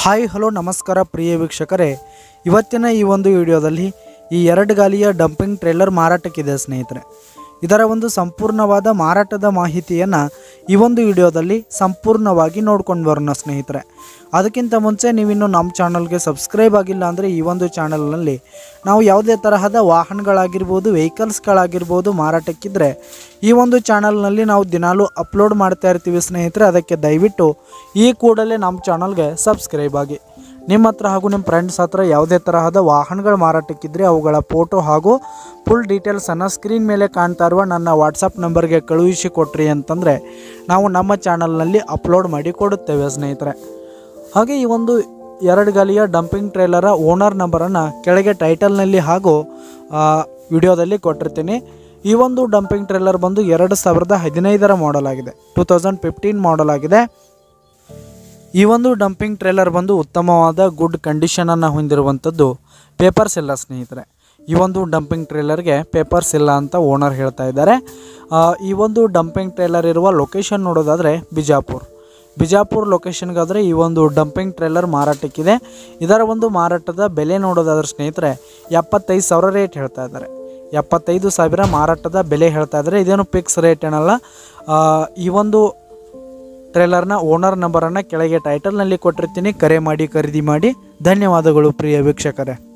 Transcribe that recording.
hi hello ನಮಸ್ಕಾರ ಪ್ರಿಯ ವೀಕ್ಷಕರೇ ಇವತ್ತಿನ ಈ ಒಂದು ವಿಡಿಯೋದಲ್ಲಿ ಈ ಎರಡು ಗಾಲಿಯ ಡಂಪಿಂಗ್ ಟ್ರೇಲರ್ ಮಾರಾಟಕ್ಕಿದೆ ಸ್ನೇಹಿತರೆ ಇದರ ಒಂದು ಸಂಪೂರ್ಣವಾದ ಮಾರಾಟದ ಮಾಹಿತಿಯನ್ನು ಈ ಒಂದು ವಿಡಿಯೋದಲ್ಲಿ ಸಂಪೂರ್ಣವಾಗಿ ನೋಡ್ಕೊಂಡು ಬರೋಣ ಸ್ನೇಹಿತರೆ ಅದಕ್ಕಿಂತ ಮುಂಚೆ ನೀವಿನ್ನು ನಮ್ಮ ಚಾನಲ್ಗೆ ಸಬ್ಸ್ಕ್ರೈಬ್ ಆಗಿಲ್ಲ ಅಂದರೆ ಈ ಒಂದು ಚಾನಲ್ನಲ್ಲಿ ನಾವು ಯಾವುದೇ ತರಹದ ವಾಹನಗಳಾಗಿರ್ಬೋದು ವೆಹಿಕಲ್ಸ್ಗಳಾಗಿರ್ಬೋದು ಮಾರಾಟಕ್ಕಿದ್ರೆ ಈ ಒಂದು ಚಾನಲ್ನಲ್ಲಿ ನಾವು ದಿನಾಲೂ ಅಪ್ಲೋಡ್ ಮಾಡ್ತಾ ಇರ್ತೀವಿ ಸ್ನೇಹಿತರೆ ಅದಕ್ಕೆ ದಯವಿಟ್ಟು ಈ ಕೂಡಲೇ ನಮ್ಮ ಚಾನಲ್ಗೆ ಸಬ್ಸ್ಕ್ರೈಬ್ ಆಗಿ ನಿಮ್ಮ ಹತ್ರ ಹಾಗೂ ನಿಮ್ಮ ಫ್ರೆಂಡ್ಸ್ ಹತ್ರ ಯಾವುದೇ ತರಹದ ವಾಹನಗಳು ಮಾರಾಟಕ್ಕಿದ್ರೆ ಅವುಗಳ ಫೋಟೋ ಹಾಗೂ ಫುಲ್ ಡೀಟೇಲ್ಸನ್ನು ಸ್ಕ್ರೀನ್ ಮೇಲೆ ಕಾಣ್ತಾ ಇರುವ ನನ್ನ ವಾಟ್ಸಪ್ ನಂಬರ್ಗೆ ಕಳುಹಿಸಿ ಕೊಟ್ರಿ ಅಂತಂದರೆ ನಾವು ನಮ್ಮ ಚಾನಲ್ನಲ್ಲಿ ಅಪ್ಲೋಡ್ ಮಾಡಿ ಕೊಡುತ್ತೇವೆ ಸ್ನೇಹಿತರೆ ಹಾಗೆ ಈ ಒಂದು ಎರಡು ಗಾಲಿಯ ಡಂಪಿಂಗ್ ಟ್ರೇಲರ ಓನರ್ ನಂಬರನ್ನು ಕೆಳಗೆ ಟೈಟಲ್ನಲ್ಲಿ ಹಾಗೂ ವಿಡಿಯೋದಲ್ಲಿ ಕೊಟ್ಟಿರ್ತೀನಿ ಈ ಒಂದು ಡಂಪಿಂಗ್ ಟ್ರೇಲರ್ ಬಂದು ಎರಡು ಸಾವಿರದ ಹದಿನೈದರ ಮಾಡಲ್ ಆಗಿದೆ ಟೂ ತೌಸಂಡ್ ಫಿಫ್ಟೀನ್ ಮಾಡಲ್ ಆಗಿದೆ ಈ ಒಂದು ಡಂಪಿಂಗ್ ಟ್ರೇಲರ್ ಬಂದು ಉತ್ತಮವಾದ ಗುಡ್ ಕಂಡೀಷನನ್ನು ಹೊಂದಿರುವಂಥದ್ದು ಪೇಪರ್ಸ್ ಇಲ್ಲ ಸ್ನೇಹಿತರೆ ಈ ಒಂದು ಡಂಪಿಂಗ್ ಟ್ರೇಲರ್ಗೆ ಪೇಪರ್ಸ್ ಇಲ್ಲ ಅಂತ ಓನರ್ ಹೇಳ್ತಾ ಇದ್ದಾರೆ ಆ, ಈ ಒಂದು ಡಂಪಿಂಗ್ ಟ್ರೇಲರ್ ಇರುವ ಲೊಕೇಶನ್ ನೋಡೋದಾದರೆ ಬಿಜಾಪುರ್ ಬಿಜಾಪುರ್ ಲೊಕೇಶನ್ಗಾದರೆ ಈ ಒಂದು ಡಂಪಿಂಗ್ ಟ್ರೇಲರ್ ಮಾರಾಟಕ್ಕಿದೆ ಇದರ ಒಂದು ಮಾರಾಟದ ಬೆಲೆ ನೋಡೋದಾದ್ರೆ ಸ್ನೇಹಿತರೆ ಎಪ್ಪತ್ತೈದು ಸಾವಿರ ರೇಟ್ ಹೇಳ್ತಾ ಇದ್ದಾರೆ ಎಪ್ಪತ್ತೈದು ಸಾವಿರ ಮಾರಾಟದ ಬೆಲೆ ಹೇಳ್ತಾ ಇದ್ದಾರೆ ಇದೇನು ಫಿಕ್ಸ್ ರೇಟ್ ಏನಲ್ಲ ಆ, ಈ ಒಂದು ಟ್ರೇಲರ್ನ ಓನರ್ ನಂಬರನ್ನು ಕೆಳಗೆ ಟೈಟಲ್ನಲ್ಲಿ ಕೊಟ್ಟಿರ್ತೀನಿ ಕರೆ ಮಾಡಿ ಖರೀದಿ ಮಾಡಿ ಧನ್ಯವಾದಗಳು ಪ್ರಿಯ ವೀಕ್ಷಕರೇ